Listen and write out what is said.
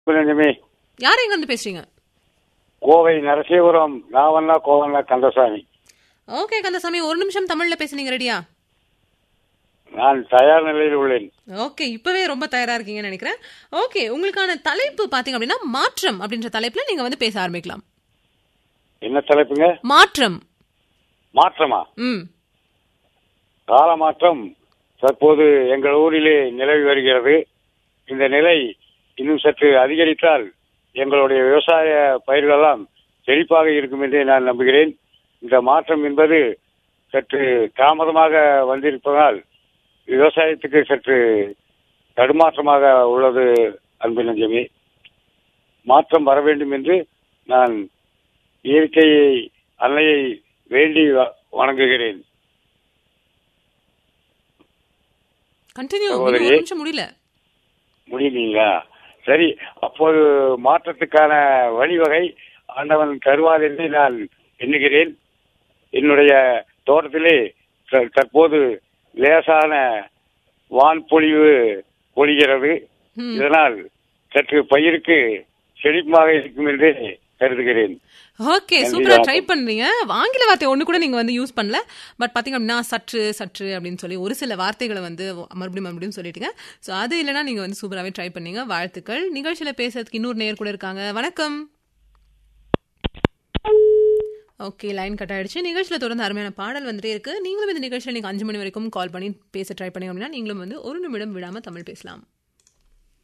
நெஞ்சமே யார் எங்க இருந்து பேசுறீங்க கோவை நரசிபுரம் நாவண்ணா கோவண்ணா கந்தசாமி ஓகே கந்தசாமி ஒரு நிமிஷம் தமிழ்ல பேசுனீங்க ரெடியா நான் தயார் நிலையில் உள்ளேன் ஓகே இப்பவே ரொம்ப தயாரா இருக்கீங்கன்னு நினைக்கிறேன் ஓகே உங்களுக்கான தலைப்பு பாத்தீங்க அப்படின்னா மாற்றம் அப்படின்ற தலைப்புல நீங்க வந்து பேச ஆரம்பிக்கலாம் என்ன தலைப்புங்க மாற்றம் மாற்றமா ம் கால மாற்றம் தற்போது எங்கள் ஊரிலே நிலவி வருகிறது இந்த நிலை இன்னும் சற்று அதிகரித்தால் எங்களுடைய விவசாய பயிர்களெல்லாம் செழிப்பாக இருக்கும் என்று நான் நம்புகிறேன் இந்த மாற்றம் என்பது சற்று தாமதமாக வந்திருப்பதால் விவசாயத்துக்கு சற்று தடுமாற்றமாக உள்ளது அன்பு நெஞ்சமே மாற்றம் வர வேண்டும் என்று நான் இயற்கையை அன்னையை வேண்டி வ- வணங்குகிறேன் கண்டினியூ சகோதரி. ஒரு நிமிஷம் முடியல முடியலீங்களா சரி அப்போது மாற்றத்துக்கான வழிவகை ஆண்டவன் தருவார் என்று நான் எண்ணுகிறேன் என்னுடைய தோட்டத்திலே த- தற்போது லேசான வான்பொழிவு பொழிகிறது ம். இதனால் சற்று பயிருக்கு செழிப்பாக இருக்கும் என்று கருதுகிறேன் ஓகே நன்றி, சூப்பரா வணக்கம். ட்ரை பண்றீங்க ஆங்கில வார்த்தை ஒண்ணு கூட நீங்க வந்து யூஸ் பண்ணல பட் பாத்தீங்க அப்படின்னா சற்று சற்று அப்படின்னு சொல்லி ஒரு சில வார்த்தைகளை வந்து மறுபடியும் மறுபடியும் சொல்லிட்டீங்க சோ அது இல்லைன்னா நீங்க வந்து சூப்பராகவே ட்ரை பண்ணீங்க வாழ்த்துக்கள் நிகழ்ச்சியில பேசுறதுக்கு இன்னொரு நேர் கூட இருக்காங்க வணக்கம் ஓகே லைன் கட் ஆயிடுச்சு நிகழ்ச்சியில தொடர்ந்து அருமையான பாடல் வந்துட்டே இருக்கு நீங்களும் இந்த நிகழ்ச்சியில நீங்க அஞ்சு மணி வரைக்கும் கால் பண்ணி பேச ட்ரை பண்ணீங்க அப்படின்னா நீங்களும் வந்து ஒரு நிமிடம் விடாம தமிழ் பேசலாம்